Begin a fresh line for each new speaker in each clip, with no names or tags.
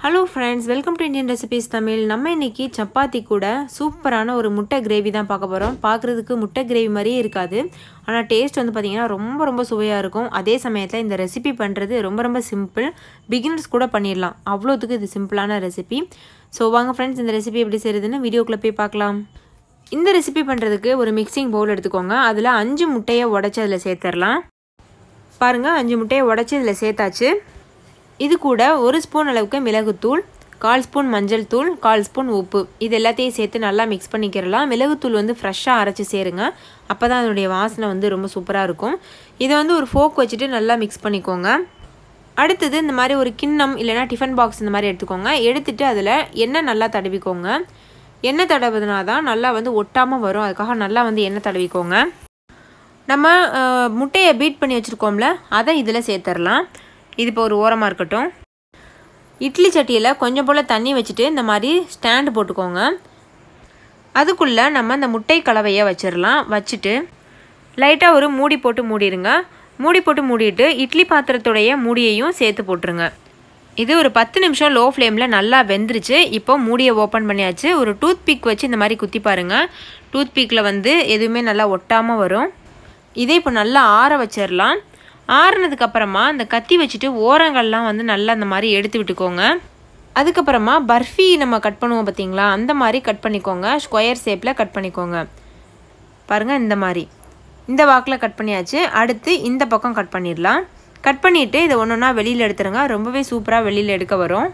hello friends welcome to Indian recipes Tamil நம்ம இன்னைக்கு சப்பாத்தி கூட சூப்பரான ஒரு முட்டை கிரேவி தான் பார்க்க போகிறோம் பார்க்குறதுக்கு முட்டை கிரேவி மாதிரியே இருக்காது ஆனால் டேஸ்ட் வந்து பார்த்திங்கன்னா ரொம்ப ரொம்ப சுவையாக இருக்கும் அதே சமயத்தில் இந்த ரெசிபி பண்ணுறது ரொம்ப ரொம்ப சிம்பிள் பிகினர்ஸ் கூட பண்ணிடலாம் அவ்வளோத்துக்கு இது சிம்பிளான ரெசிபி ஸோ வாங்க ஃப்ரெண்ட்ஸ் இந்த ரெசிபி எப்படி செய்யுதுன்னு வீடியோக்குள்ளே போய் பார்க்கலாம் இந்த ரெசிபி பண்ணுறதுக்கு ஒரு மிக்சிங் பவுல் எடுத்துக்கோங்க அதில் அஞ்சு முட்டையை உடச்சி அதில் சேர்த்துடலாம் பாருங்கள் அஞ்சு முட்டையை உடச்சி இதில் சேர்த்தாச்சு இது கூட ஒரு ஸ்பூன் அளவுக்கு மிளகுத்தூள் கால் ஸ்பூன் மஞ்சள் தூள் கால் ஸ்பூன் உப்பு இது எல்லாத்தையும் சேர்த்து நல்லா மிக்ஸ் பண்ணிக்கிறலாம் மிளகுத்தூள் வந்து ஃப்ரெஷ்ஷாக அரைச்சி சேருங்க அப்போ தான் அதனுடைய வாசனை வந்து ரொம்ப சூப்பராக இருக்கும் இதை வந்து ஒரு ஃபோக் வச்சுட்டு நல்லா மிக்ஸ் பண்ணிக்கோங்க அடுத்தது இந்த மாதிரி ஒரு கிண்ணம் இல்லைனா டிஃபன் பாக்ஸ் இந்த மாதிரி எடுத்துக்கோங்க எடுத்துகிட்டு அதில் எண்ணெய் நல்லா தடவிக்கோங்க எண்ணெய் தடவுதுனா தான் நல்லா வந்து ஒட்டாமல் வரும் அதுக்காக நல்லா வந்து எண்ணெய் தடவிக்கோங்க நம்ம முட்டையை பீட் பண்ணி வச்சுருக்கோம்ல அதை இதில் சேர்த்துடலாம் இது இப்போ ஒரு ஓரமாக இருக்கட்டும் இட்லி சட்டியில் கொஞ்சம் போல் தண்ணி வச்சுட்டு இந்த மாதிரி ஸ்டாண்டு போட்டுக்கோங்க அதுக்குள்ளே நம்ம இந்த முட்டை கலவையை வச்சிடலாம் வச்சுட்டு லைட்டாக ஒரு மூடி போட்டு மூடிடுங்க மூடி போட்டு மூடிட்டு இட்லி பாத்திரத்துடைய மூடியையும் சேர்த்து போட்டுருங்க இது ஒரு பத்து நிமிஷம் லோ ஃப்ளேமில் நல்லா வெந்துருச்சு இப்போ மூடியை ஓப்பன் பண்ணியாச்சு ஒரு டூத் பிக் வச்சு இந்த மாதிரி குத்தி பாருங்கள் டூத் பிக்கில் வந்து எதுவுமே நல்லா ஒட்டாமல் வரும் இதே இப்போ நல்லா ஆற வச்சிடலாம் ஆறுனதுக்கப்புறமா அந்த கத்தி வச்சுட்டு ஓரங்கள்லாம் வந்து நல்லா அந்த மாதிரி எடுத்து விட்டுக்கோங்க அதுக்கப்புறமா பர்ஃபி நம்ம கட் பண்ணுவோம் பார்த்தீங்களா அந்த மாதிரி கட் பண்ணிக்கோங்க ஸ்கொயர் ஷேப்பில் கட் பண்ணிக்கோங்க பாருங்கள் இந்த மாதிரி இந்த வாக்கில் கட் பண்ணியாச்சு அடுத்து இந்த பக்கம் கட் பண்ணிடலாம் கட் பண்ணிவிட்டு இதை ஒன்று ஒன்றா வெளியில் எடுத்துருங்க ரொம்பவே சூப்பராக வெளியில் எடுக்க வரும்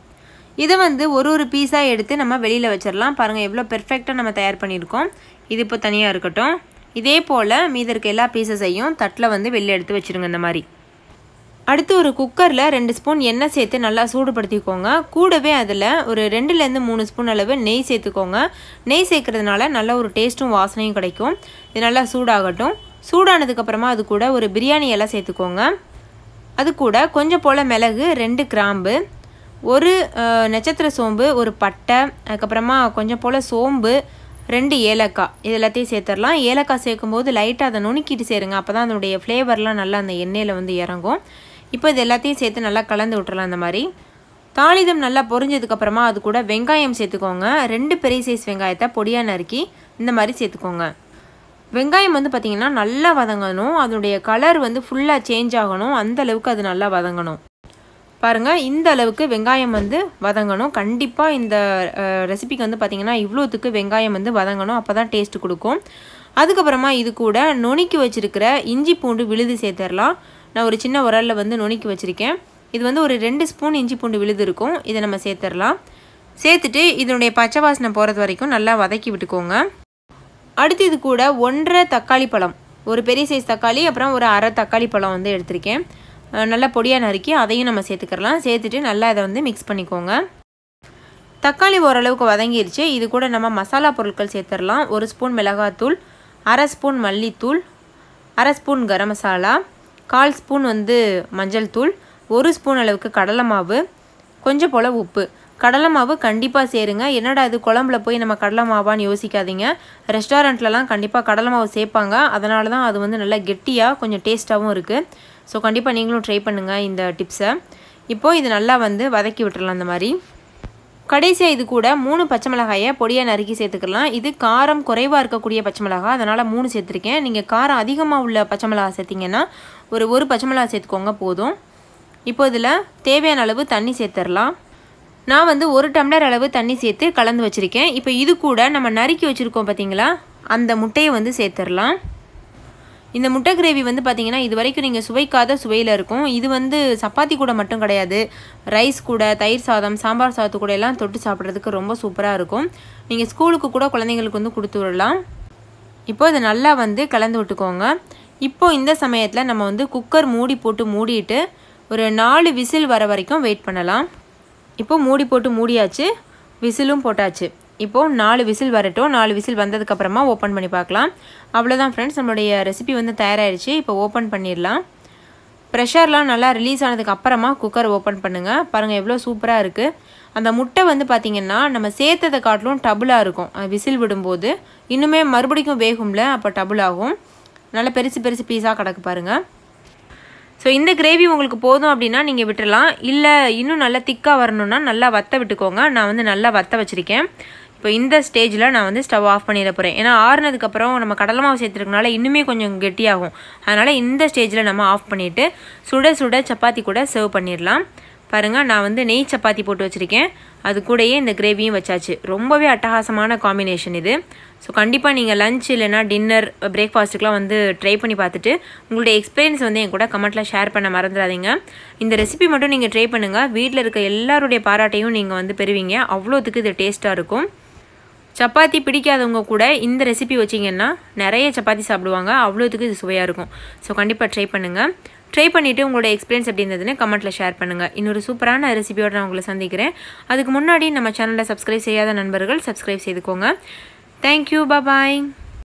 இதை வந்து ஒரு ஒரு பீஸாக எடுத்து நம்ம வெளியில் வச்சிடலாம் பாருங்கள் எவ்வளோ பெர்ஃபெக்டாக நம்ம தயார் பண்ணியிருக்கோம் இது இப்போ தனியாக இருக்கட்டும் இதே போல் மீத இருக்க எல்லா பீசஸையும் தட்டில் வந்து வெளில எடுத்து வச்சுருங்க இந்த மாதிரி அடுத்து ஒரு குக்கரில் ரெண்டு ஸ்பூன் எண்ணெய் சேர்த்து நல்லா சூடுபடுத்திக்கோங்க கூடவே அதில் ஒரு ரெண்டுலேருந்து மூணு ஸ்பூன் அளவு நெய் சேர்த்துக்கோங்க நெய் சேர்க்கறதுனால நல்ல ஒரு டேஸ்ட்டும் வாசனையும் கிடைக்கும் இது நல்லா சூடாகட்டும் சூடானதுக்கப்புறமா அது கூட ஒரு பிரியாணி எல்லாம் சேர்த்துக்கோங்க அது கூட கொஞ்சம் போல் மிளகு ரெண்டு கிராம்பு ஒரு நட்சத்திர சோம்பு ஒரு பட்டை அதுக்கப்புறமா கொஞ்சம் போல் சோம்பு ரெண்டு ஏலக்காய் இது எல்லாத்தையும் சேர்த்துடலாம் ஏலக்காய் சேர்க்கும்போது லைட்டாக அதை நுணுக்கிட்டு சேருங்க அப்போ தான் அதனுடைய ஃப்ளேவர்லாம் நல்லா அந்த எண்ணெயில் வந்து இறங்கும் இப்போ இது எல்லாத்தையும் சேர்த்து நல்லா கலந்து விட்டுறலாம் அந்த மாதிரி தாளிதம் நல்லா பொரிஞ்சதுக்கப்புறமா அது கூட வெங்காயம் சேர்த்துக்கோங்க ரெண்டு பெரிய சைஸ் வெங்காயத்தை பொடியாக நறுக்கி இந்த மாதிரி சேர்த்துக்கோங்க வெங்காயம் வந்து பார்த்திங்கன்னா நல்லா வதங்கணும் அதனுடைய கலர் வந்து ஃபுல்லாக சேஞ்ச் ஆகணும் அந்த அளவுக்கு அது நல்லா வதங்கணும் பாருங்கள் இந்த அளவுக்கு வெங்காயம் வந்து வதங்கணும் கண்டிப்பாக இந்த ரெசிபிக்கு வந்து பார்த்திங்கன்னா இவ்வளோத்துக்கு வெங்காயம் வந்து வதங்கணும் அப்போ தான் டேஸ்ட் கொடுக்கும் அதுக்கப்புறமா இது கூட நுணுக்கி வச்சுருக்கிற இஞ்சி பூண்டு விழுது சேர்த்துடலாம் நான் ஒரு சின்ன உரலில் வந்து நுணுக்கி வச்சுருக்கேன் இது வந்து ஒரு ரெண்டு ஸ்பூன் இஞ்சி பூண்டு விழுது இருக்கும் இதை நம்ம சேர்த்துடலாம் சேர்த்துட்டு இதனுடைய பச்சை வாசனை போகிறது வரைக்கும் நல்லா வதக்கி விட்டுக்கோங்க அடுத்து இது கூட ஒன்றரை தக்காளி பழம் ஒரு பெரிய சைஸ் தக்காளி அப்புறம் ஒரு அரை தக்காளி பழம் வந்து எடுத்திருக்கேன் நல்லா பொடியாக நறுக்கி அதையும் நம்ம சேர்த்துக்கிறலாம் சேர்த்துட்டு நல்லா அதை வந்து மிக்ஸ் பண்ணிக்கோங்க தக்காளி ஓரளவுக்கு வதங்கிருச்சு இது கூட நம்ம மசாலா பொருட்கள் சேர்த்துடலாம் ஒரு ஸ்பூன் மிளகாத்தூள் அரை ஸ்பூன் மல்லித்தூள் அரை ஸ்பூன் கரம் மசாலா கால் ஸ்பூன் வந்து மஞ்சள் தூள் ஒரு ஸ்பூன் அளவுக்கு கடலை மாவு கொஞ்சம் போல் உப்பு கடலை மாவு கண்டிப்பாக சேருங்க என்னடா இது குழம்புல போய் நம்ம கடலை மாவான்னு யோசிக்காதீங்க ரெஸ்டாரண்ட்லலாம் கண்டிப்பாக கடலை மாவு சேர்ப்பாங்க அதனால தான் அது வந்து நல்லா கெட்டியாக கொஞ்சம் டேஸ்ட்டாகவும் இருக்குது ஸோ கண்டிப்பாக நீங்களும் ட்ரை பண்ணுங்கள் இந்த டிப்ஸை இப்போது இது நல்லா வந்து வதக்கி விட்டுறலாம் அந்த மாதிரி கடைசியாக இது கூட மூணு பச்சை மிளகாயை பொடியாக நறுக்கி சேர்த்துக்கலாம் இது காரம் குறைவாக இருக்கக்கூடிய பச்சை மிளகாய் அதனால் மூணு சேர்த்துருக்கேன் நீங்கள் காரம் அதிகமாக உள்ள பச்சை மிளகாய் சேர்த்திங்கன்னா ஒரு ஒரு பச்சை மிளகாய் சேர்த்துக்கோங்க போதும் இப்போ இதில் தேவையான அளவு தண்ணி சேர்த்துடலாம் நான் வந்து ஒரு டம்ளர் அளவு தண்ணி சேர்த்து கலந்து வச்சுருக்கேன் இப்போ இது கூட நம்ம நறுக்கி வச்சுருக்கோம் பார்த்தீங்களா அந்த முட்டையை வந்து சேர்த்துடலாம் இந்த முட்டை கிரேவி வந்து பார்த்திங்கன்னா இது வரைக்கும் நீங்கள் சுவைக்காத சுவையில் இருக்கும் இது வந்து சப்பாத்தி கூட மட்டும் கிடையாது ரைஸ் கூட தயிர் சாதம் சாம்பார் சாதத்து கூட எல்லாம் தொட்டு சாப்பிட்றதுக்கு ரொம்ப சூப்பராக இருக்கும் நீங்கள் ஸ்கூலுக்கு கூட குழந்தைங்களுக்கு வந்து கொடுத்து விடலாம் இப்போ இதை நல்லா வந்து கலந்து விட்டுக்கோங்க இப்போது இந்த சமயத்தில் நம்ம வந்து குக்கர் மூடி போட்டு மூடிட்டு ஒரு நாலு விசில் வர வரைக்கும் வெயிட் பண்ணலாம் இப்போ மூடி போட்டு மூடியாச்சு விசிலும் போட்டாச்சு இப்போது நாலு விசில் வரட்டும் நாலு விசில் வந்ததுக்கப்புறமா ஓப்பன் பண்ணி பார்க்கலாம் அவ்வளோதான் ஃப்ரெண்ட்ஸ் நம்மளுடைய ரெசிபி வந்து தயாராகிடுச்சு இப்போ ஓப்பன் பண்ணிடலாம் ப்ரெஷர்லாம் நல்லா ரிலீஸ் ஆனதுக்கு அப்புறமா குக்கர் ஓப்பன் பண்ணுங்கள் பாருங்கள் எவ்வளோ சூப்பராக இருக்குது அந்த முட்டை வந்து பார்த்திங்கன்னா நம்ம சேர்த்ததை காட்டிலும் டபுளாக இருக்கும் விசில் விடும்போது இன்னுமே மறுபடிக்கும் வேகும்ல அப்போ டபுள் ஆகும் நல்லா பெருசு பெருசு பீஸாக கிடக்கு பாருங்கள் ஸோ இந்த கிரேவி உங்களுக்கு போதும் அப்படின்னா நீங்கள் விட்டுறலாம் இல்லை இன்னும் நல்லா திக்காக வரணும்னா நல்லா வத்த விட்டுக்கோங்க நான் வந்து நல்லா வத்த வச்சுருக்கேன் இப்போ இந்த ஸ்டேஜில் நான் வந்து ஸ்டவ் ஆஃப் பண்ணிட போகிறேன் ஏன்னா ஆறுனதுக்கப்புறம் நம்ம கடலை மாவு சேர்த்துருக்கனால இன்னுமே கொஞ்சம் கெட்டியாகும் அதனால் இந்த ஸ்டேஜில் நம்ம ஆஃப் பண்ணிவிட்டு சுட சுட சப்பாத்தி கூட சர்வ் பண்ணிடலாம் பாருங்கள் நான் வந்து நெய் சப்பாத்தி போட்டு வச்சுருக்கேன் அது கூடயே இந்த கிரேவியும் வச்சாச்சு ரொம்பவே அட்டகாசமான காம்பினேஷன் இது ஸோ கண்டிப்பாக நீங்கள் லஞ்ச் இல்லைனா டின்னர் பிரேக்ஃபாஸ்ட்டுக்கெலாம் வந்து ட்ரை பண்ணி பார்த்துட்டு உங்களுடைய எக்ஸ்பீரியன்ஸ் வந்து என் கூட கமெண்ட்டில் ஷேர் பண்ண மறந்துடாதீங்க இந்த ரெசிபி மட்டும் நீங்கள் ட்ரை பண்ணுங்கள் வீட்டில் இருக்க எல்லாருடைய பாராட்டையும் நீங்கள் வந்து பெறுவீங்க அவ்வளோத்துக்கு இது டேஸ்ட்டாக இருக்கும் சப்பாத்தி பிடிக்காதவங்க கூட இந்த ரெசிபி வச்சிங்கன்னா நிறைய சப்பாத்தி சாப்பிடுவாங்க அவ்வளோத்துக்கு இது சுவையாக இருக்கும் ஸோ கண்டிப்பாக ட்ரை பண்ணுங்கள் ட்ரை பண்ணிவிட்டு உங்களோட எக்ஸ்பீரியன்ஸ் எப்படி இருந்ததுன்னு கமெண்ட்டில் ஷேர் பண்ணுங்கள் இன்னொரு சூப்பரான ரெசிபியோடு நான் உங்களை சந்திக்கிறேன் அதுக்கு முன்னாடி நம்ம சேனலை சப்ஸ்கிரைப் செய்யாத நண்பர்கள் சப்ஸ்கிரைப் செய்துக்கோங்க தேங்க்யூ பாய்